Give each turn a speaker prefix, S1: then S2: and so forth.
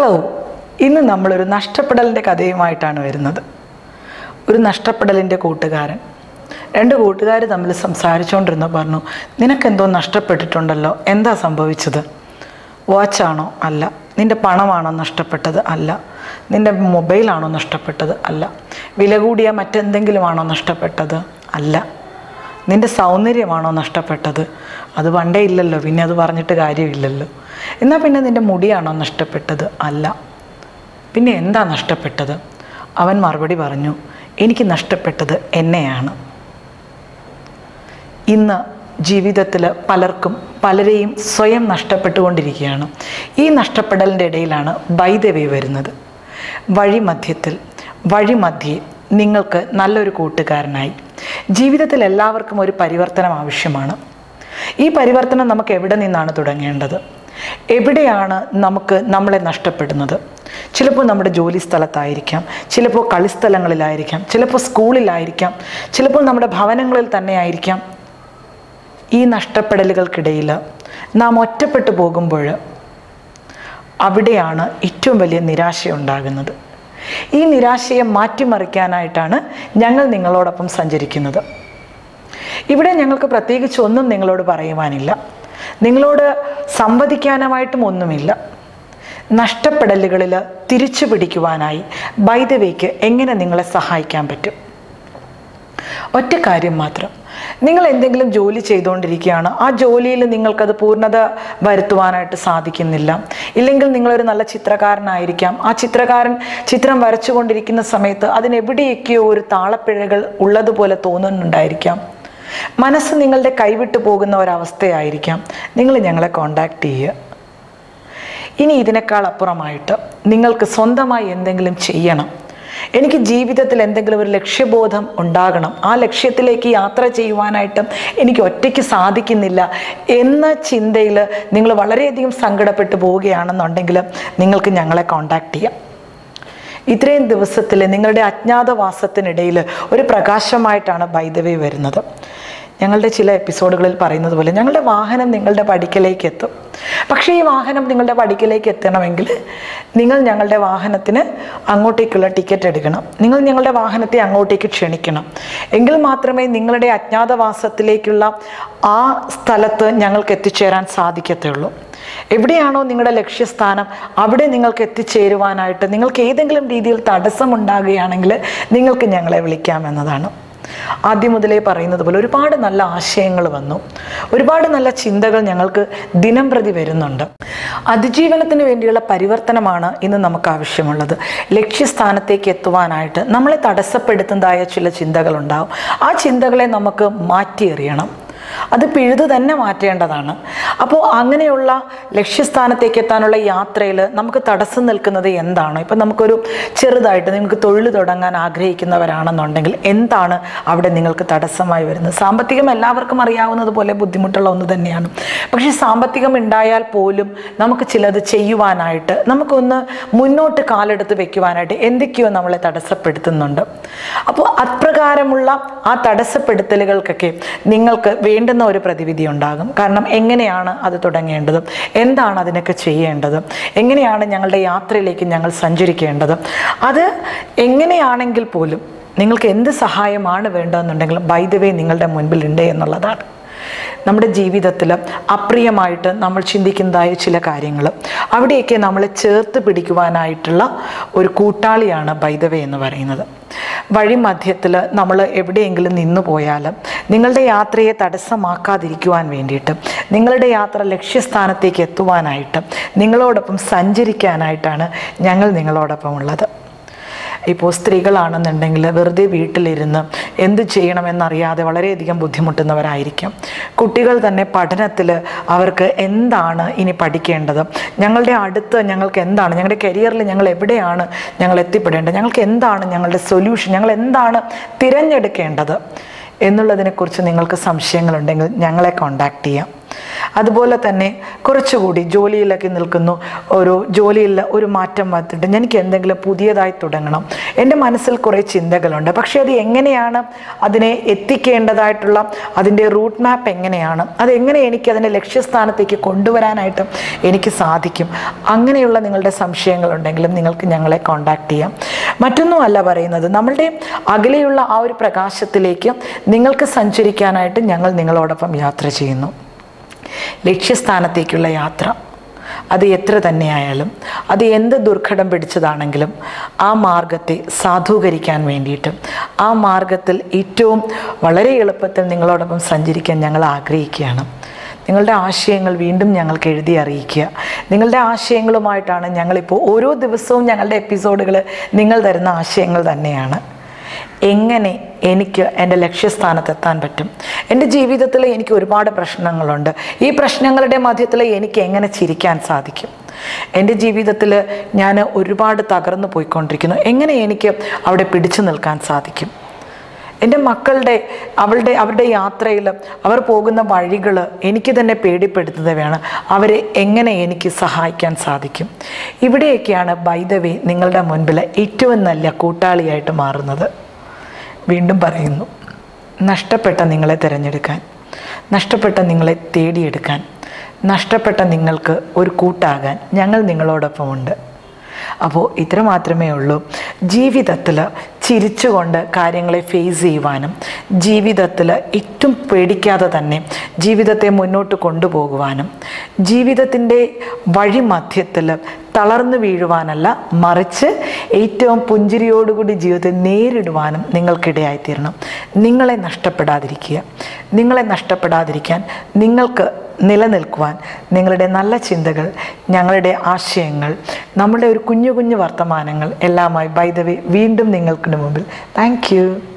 S1: hello ഇന്ന് നമ്മളൊരു നഷ്ടപ്പെടലിൻ്റെ കഥയുമായിട്ടാണ് വരുന്നത് ഒരു നഷ്ടപ്പെടലിൻ്റെ കൂട്ടുകാരൻ രണ്ട് കൂട്ടുകാർ തമ്മിൽ സംസാരിച്ചുകൊണ്ടിരുന്നു പറഞ്ഞു നിനക്കെന്തോ നഷ്ടപ്പെട്ടിട്ടുണ്ടല്ലോ എന്താ സംഭവിച്ചത് വാച്ചാണോ അല്ല നിൻ്റെ പണമാണോ നഷ്ടപ്പെട്ടത് അല്ല നിൻ്റെ മൊബൈലാണോ നഷ്ടപ്പെട്ടത് അല്ല വില കൂടിയ മറ്റെന്തെങ്കിലുമാണോ നഷ്ടപ്പെട്ടത് അല്ല നിൻ്റെ സൗന്ദര്യമാണോ നഷ്ടപ്പെട്ടത് അത് പണ്ടേ ഇല്ലല്ലോ പിന്നെ അത് പറഞ്ഞിട്ട് കാര്യമില്ലല്ലോ എന്നാൽ പിന്നെ നിൻ്റെ മുടിയാണോ നഷ്ടപ്പെട്ടത് അല്ല പിന്നെ എന്താ നഷ്ടപ്പെട്ടത് അവൻ മറുപടി പറഞ്ഞു എനിക്ക് നഷ്ടപ്പെട്ടത് എന്നെയാണ് ഇന്ന് ജീവിതത്തിൽ പലർക്കും പലരെയും സ്വയം നഷ്ടപ്പെട്ടുകൊണ്ടിരിക്കുകയാണ് ഈ നഷ്ടപ്പെടലിൻ്റെ ഇടയിലാണ് ബൈദവേ വരുന്നത് വഴിമധ്യത്തിൽ വഴിമധ്യേ നിങ്ങൾക്ക് നല്ലൊരു കൂട്ടുകാരനായി ജീവിതത്തിൽ എല്ലാവർക്കും ഒരു പരിവർത്തനം ആവശ്യമാണ് ഈ പരിവർത്തനം നമുക്ക് എവിടെ നിന്നാണ് തുടങ്ങേണ്ടത് എവിടെയാണ് നമുക്ക് നമ്മളെ നഷ്ടപ്പെടുന്നത് ചിലപ്പോൾ നമ്മുടെ ജോലി സ്ഥലത്തായിരിക്കാം ചിലപ്പോൾ കളിസ്ഥലങ്ങളിലായിരിക്കാം ചിലപ്പോൾ സ്കൂളിലായിരിക്കാം ചിലപ്പോൾ നമ്മുടെ ഭവനങ്ങളിൽ തന്നെ ആയിരിക്കാം ഈ നഷ്ടപ്പെടലുകൾക്കിടയിൽ നാം ഒറ്റപ്പെട്ടു പോകുമ്പോൾ അവിടെയാണ് ഏറ്റവും വലിയ നിരാശയുണ്ടാകുന്നത് ഈ നിരാശയെ മാറ്റിമറിക്കാനായിട്ടാണ് ഞങ്ങൾ നിങ്ങളോടൊപ്പം സഞ്ചരിക്കുന്നത് ഇവിടെ ഞങ്ങൾക്ക് പ്രത്യേകിച്ച് ഒന്നും നിങ്ങളോട് പറയുവാനില്ല നിങ്ങളോട് സംവദിക്കാനുമായിട്ടും ഒന്നുമില്ല നഷ്ടപ്പെടലുകളിൽ തിരിച്ചു പിടിക്കുവാനായി ബൈദവേക്ക് എങ്ങനെ നിങ്ങളെ സഹായിക്കാൻ പറ്റും ഒറ്റ കാര്യം മാത്രം നിങ്ങൾ എന്തെങ്കിലും ജോലി ചെയ്തുകൊണ്ടിരിക്കുകയാണ് ആ ജോലിയിൽ നിങ്ങൾക്കത് പൂർണ്ണത വരുത്തുവാനായിട്ട് സാധിക്കുന്നില്ല ഇല്ലെങ്കിൽ നിങ്ങളൊരു നല്ല ചിത്രകാരനായിരിക്കാം ആ ചിത്രകാരൻ ചിത്രം വരച്ചുകൊണ്ടിരിക്കുന്ന സമയത്ത് അതിനെവിടെയൊക്കെയോ ഒരു താളപ്പിഴകൾ ഉള്ളതുപോലെ തോന്നുന്നുണ്ടായിരിക്കാം മനസ്സ് നിങ്ങളുടെ കൈവിട്ടു പോകുന്ന ഒരവസ്ഥയായിരിക്കാം നിങ്ങൾ ഞങ്ങളെ കോണ്ടാക്ട് ചെയ്യുക ഇനി ഇതിനേക്കാൾ അപ്പുറമായിട്ട് നിങ്ങൾക്ക് സ്വന്തമായി എന്തെങ്കിലും ചെയ്യണം എനിക്ക് ജീവിതത്തിൽ എന്തെങ്കിലും ഒരു ലക്ഷ്യബോധം ഉണ്ടാകണം ആ ലക്ഷ്യത്തിലേക്ക് യാത്ര ചെയ്യുവാനായിട്ട് എനിക്ക് ഒറ്റയ്ക്ക് സാധിക്കുന്നില്ല എന്ന ചിന്തയിൽ നിങ്ങൾ വളരെയധികം സങ്കടപ്പെട്ടു പോവുകയാണെന്നുണ്ടെങ്കിൽ നിങ്ങൾക്ക് ഞങ്ങളെ കോണ്ടാക്ട് ചെയ്യാം ഇത്രയും ദിവസത്തിൽ നിങ്ങളുടെ അജ്ഞാതവാസത്തിനിടയിൽ ഒരു പ്രകാശമായിട്ടാണ് ബൈദവേ വരുന്നത് ഞങ്ങളുടെ ചില എപ്പിസോഡുകളിൽ പറയുന്നത് പോലെ ഞങ്ങളുടെ വാഹനം നിങ്ങളുടെ പടിക്കലേക്ക് എത്തും പക്ഷേ ഈ വാഹനം നിങ്ങളുടെ പടിക്കലേക്ക് എത്തണമെങ്കിൽ നിങ്ങൾ ഞങ്ങളുടെ വാഹനത്തിന് അങ്ങോട്ടേക്കുള്ള ടിക്കറ്റ് എടുക്കണം നിങ്ങൾ ഞങ്ങളുടെ വാഹനത്തെ അങ്ങോട്ടേക്ക് ക്ഷണിക്കണം എങ്കിൽ മാത്രമേ നിങ്ങളുടെ അജ്ഞാതവാസത്തിലേക്കുള്ള ആ സ്ഥലത്ത് ഞങ്ങൾക്ക് എത്തിച്ചേരാൻ സാധിക്കത്തുള്ളൂ എവിടെയാണോ നിങ്ങളുടെ ലക്ഷ്യസ്ഥാനം അവിടെ നിങ്ങൾക്ക് എത്തിച്ചേരുവാനായിട്ട് നിങ്ങൾക്ക് ഏതെങ്കിലും രീതിയിൽ തടസ്സമുണ്ടാകുകയാണെങ്കിൽ നിങ്ങൾക്ക് ഞങ്ങളെ വിളിക്കാമെന്നതാണ് ആദ്യം മുതലേ പറയുന്നത് പോലെ ഒരുപാട് നല്ല ആശയങ്ങൾ വന്നു ഒരുപാട് നല്ല ചിന്തകൾ ഞങ്ങൾക്ക് ദിനം പ്രതി വരുന്നുണ്ട് അതിജീവനത്തിന് വേണ്ടിയുള്ള പരിവർത്തനമാണ് ഇന്ന് നമുക്ക് ആവശ്യമുള്ളത് ലക്ഷ്യസ്ഥാനത്തേക്ക് എത്തുവാനായിട്ട് നമ്മളെ തടസ്സപ്പെടുത്തുന്നതായ ചില ചിന്തകളുണ്ടാവും ആ ചിന്തകളെ നമുക്ക് മാറ്റിയെറിയണം അത് പിഴുതു തന്നെ മാറ്റേണ്ടതാണ് അപ്പോൾ അങ്ങനെയുള്ള ലക്ഷ്യസ്ഥാനത്തേക്ക് എത്താനുള്ള യാത്രയിൽ നമുക്ക് തടസ്സം നിൽക്കുന്നത് എന്താണ് ഇപ്പം നമുക്കൊരു ചെറുതായിട്ട് നിങ്ങൾക്ക് തൊഴിൽ തുടങ്ങാൻ ആഗ്രഹിക്കുന്നവരാണെന്നുണ്ടെങ്കിൽ എന്താണ് അവിടെ നിങ്ങൾക്ക് തടസ്സമായി വരുന്നത് സാമ്പത്തികം എല്ലാവർക്കും അറിയാവുന്നത് പോലെ ബുദ്ധിമുട്ടുള്ള ഒന്ന് തന്നെയാണ് പക്ഷേ സാമ്പത്തികം ഉണ്ടായാൽ പോലും നമുക്ക് ചിലത് ചെയ്യുവാനായിട്ട് നമുക്കൊന്ന് മുന്നോട്ട് കാലെടുത്ത് വെക്കുവാനായിട്ട് എന്തൊക്കെയോ നമ്മളെ തടസ്സപ്പെടുത്തുന്നുണ്ട് അപ്പോൾ അപ്രകാരമുള്ള ആ തടസ്സപ്പെടുത്തലുകൾക്കൊക്കെ നിങ്ങൾക്ക് വേണ്ടുന്ന ഒരു പ്രതിവിധി ഉണ്ടാകും കാരണം എങ്ങനെയാണ് അത് തുടങ്ങേണ്ടത് എന്താണ് അതിനൊക്കെ ചെയ്യേണ്ടത് എങ്ങനെയാണ് ഞങ്ങളുടെ യാത്രയിലേക്ക് ഞങ്ങൾ സഞ്ചരിക്കേണ്ടത് അത് എങ്ങനെയാണെങ്കിൽ പോലും നിങ്ങൾക്ക് എന്ത് സഹായമാണ് വേണ്ടതെന്നുണ്ടെങ്കിൽ ബൈദവേ നിങ്ങളുടെ മുൻപിലുണ്ട് എന്നുള്ളതാണ് നമ്മുടെ ജീവിതത്തിൽ അപ്രിയമായിട്ട് നമ്മൾ ചിന്തിക്കുന്നതായ ചില കാര്യങ്ങൾ അവിടെയൊക്കെ നമ്മളെ ചേർത്ത് പിടിക്കുവാനായിട്ടുള്ള ഒരു കൂട്ടാളിയാണ് ബൈദവേ എന്ന് പറയുന്നത് വഴിമധ്യത്തിൽ നമ്മൾ എവിടെയെങ്കിലും നിന്നു പോയാൽ നിങ്ങളുടെ യാത്രയെ തടസ്സമാക്കാതിരിക്കുവാൻ വേണ്ടിയിട്ട് നിങ്ങളുടെ യാത്ര ലക്ഷ്യസ്ഥാനത്തേക്ക് എത്തുവാനായിട്ട് നിങ്ങളോടൊപ്പം സഞ്ചരിക്കാനായിട്ടാണ് ഞങ്ങൾ നിങ്ങളോടൊപ്പം ഉള്ളത് ഇപ്പോൾ സ്ത്രീകളാണെന്നുണ്ടെങ്കിൽ വെറുതെ വീട്ടിലിരുന്ന് എന്ത് ചെയ്യണമെന്നറിയാതെ വളരെയധികം ബുദ്ധിമുട്ടുന്നവരായിരിക്കാം കുട്ടികൾ തന്നെ പഠനത്തിൽ അവർക്ക് എന്താണ് ഇനി പഠിക്കേണ്ടത് ഞങ്ങളുടെ അടുത്ത് ഞങ്ങൾക്ക് എന്താണ് ഞങ്ങളുടെ കരിയറിൽ ഞങ്ങൾ എവിടെയാണ് ഞങ്ങൾ എത്തിപ്പെടേണ്ടത് ഞങ്ങൾക്ക് എന്താണ് ഞങ്ങളുടെ സൊല്യൂഷൻ ഞങ്ങൾ എന്താണ് തിരഞ്ഞെടുക്കേണ്ടത് എന്നുള്ളതിനെക്കുറിച്ച് നിങ്ങൾക്ക് സംശയങ്ങളുണ്ടെങ്കിൽ ഞങ്ങളെ കോണ്ടാക്ട് ചെയ്യാം അതുപോലെ തന്നെ കുറച്ചുകൂടി ജോലിയിലൊക്കെ നിൽക്കുന്നു ഒരു ജോലിയിൽ ഒരു മാറ്റം വന്നിട്ട് എനിക്ക് എന്തെങ്കിലും പുതിയതായി തുടങ്ങണം എൻ്റെ മനസ്സിൽ കുറേ ചിന്തകളുണ്ട് പക്ഷേ അത് എങ്ങനെയാണ് അതിനെ എത്തിക്കേണ്ടതായിട്ടുള്ള അതിൻ്റെ റൂട്ട് മാപ്പ് എങ്ങനെയാണ് അതെങ്ങനെ എനിക്ക് അതിൻ്റെ ലക്ഷ്യസ്ഥാനത്തേക്ക് കൊണ്ടുവരാനായിട്ട് എനിക്ക് സാധിക്കും അങ്ങനെയുള്ള നിങ്ങളുടെ സംശയങ്ങളുണ്ടെങ്കിലും നിങ്ങൾക്ക് ഞങ്ങളെ കോൺടാക്ട് ചെയ്യാം മറ്റൊന്നുമല്ല പറയുന്നത് നമ്മളുടെ അകലെയുള്ള ആ ഒരു പ്രകാശത്തിലേക്ക് നിങ്ങൾക്ക് സഞ്ചരിക്കാനായിട്ട് ഞങ്ങൾ നിങ്ങളോടൊപ്പം യാത്ര ചെയ്യുന്നു ലക്ഷ്യസ്ഥാനത്തേക്കുള്ള യാത്ര അത് എത്ര തന്നെയായാലും അത് എന്ത് ദുർഘടം പിടിച്ചതാണെങ്കിലും ആ മാർഗത്തെ സാധൂകരിക്കാൻ വേണ്ടിയിട്ട് ആ മാർഗത്തിൽ ഏറ്റവും വളരെ എളുപ്പത്തിൽ നിങ്ങളോടൊപ്പം സഞ്ചരിക്കാൻ ഞങ്ങൾ ആഗ്രഹിക്കുകയാണ് നിങ്ങളുടെ ആശയങ്ങൾ വീണ്ടും ഞങ്ങൾക്ക് എഴുതി അറിയിക്കുക നിങ്ങളുടെ ആശയങ്ങളുമായിട്ടാണ് ഞങ്ങളിപ്പോൾ ഓരോ ദിവസവും ഞങ്ങളുടെ എപ്പിസോഡുകൾ നിങ്ങൾ തരുന്ന ആശയങ്ങൾ തന്നെയാണ് എങ്ങനെ എനിക്ക് എൻ്റെ ലക്ഷ്യസ്ഥാനത്തെത്താൻ പറ്റും എൻ്റെ ജീവിതത്തിൽ എനിക്ക് ഒരുപാട് പ്രശ്നങ്ങളുണ്ട് ഈ പ്രശ്നങ്ങളുടെ മധ്യത്തിൽ എനിക്ക് എങ്ങനെ ചിരിക്കാൻ സാധിക്കും എൻ്റെ ജീവിതത്തിൽ ഞാൻ ഒരുപാട് തകർന്നു പോയിക്കൊണ്ടിരിക്കുന്നു എങ്ങനെ എനിക്ക് അവിടെ പിടിച്ചു നിൽക്കാൻ സാധിക്കും എൻ്റെ മക്കളുടെ അവളുടെ അവരുടെ യാത്രയിൽ അവർ പോകുന്ന വഴികൾ എനിക്ക് തന്നെ പേടിപ്പെടുത്തുന്നവയാണ് അവരെ എങ്ങനെ എനിക്ക് സഹായിക്കാൻ സാധിക്കും ഇവിടെയൊക്കെയാണ് ബൈദവേ നിങ്ങളുടെ മുൻപിൽ ഏറ്റവും നല്ല കൂട്ടാളിയായിട്ട് മാറുന്നത് വീണ്ടും പറയുന്നു നഷ്ടപ്പെട്ട നിങ്ങളെ തിരഞ്ഞെടുക്കാൻ നഷ്ടപ്പെട്ട നിങ്ങളെ തേടിയെടുക്കാൻ നഷ്ടപ്പെട്ട നിങ്ങൾക്ക് ഒരു കൂട്ടാകാൻ ഞങ്ങൾ നിങ്ങളോടൊപ്പമുണ്ട് അപ്പോൾ ഇത്ര മാത്രമേ ഉള്ളൂ ജീവിതത്തിൽ ചിരിച്ചുകൊണ്ട് കാര്യങ്ങളെ ഫേസ് ചെയ്യുവാനും ജീവിതത്തിൽ ഏറ്റവും പേടിക്കാതെ തന്നെ ജീവിതത്തെ മുന്നോട്ട് കൊണ്ടുപോകുവാനും ജീവിതത്തിൻ്റെ വഴിമധ്യത്തിൽ തളർന്നു വീഴുവാനല്ല മറിച്ച് ഏറ്റവും പുഞ്ചിരിയോടുകൂടി ജീവിതത്തെ നേരിടുവാനും നിങ്ങൾക്കിടയായിത്തീരണം നിങ്ങളെ നഷ്ടപ്പെടാതിരിക്കുക നിങ്ങളെ നഷ്ടപ്പെടാതിരിക്കാൻ നിങ്ങൾക്ക് നിലനിൽക്കുവാൻ നിങ്ങളുടെ നല്ല ചിന്തകൾ ഞങ്ങളുടെ ആശയങ്ങൾ നമ്മുടെ ഒരു കുഞ്ഞു കുഞ്ഞു വർത്തമാനങ്ങൾ എല്ലാമായി ബൈ ദ വേ വീണ്ടും നിങ്ങൾക്ക് മുമ്പിൽ താങ്ക്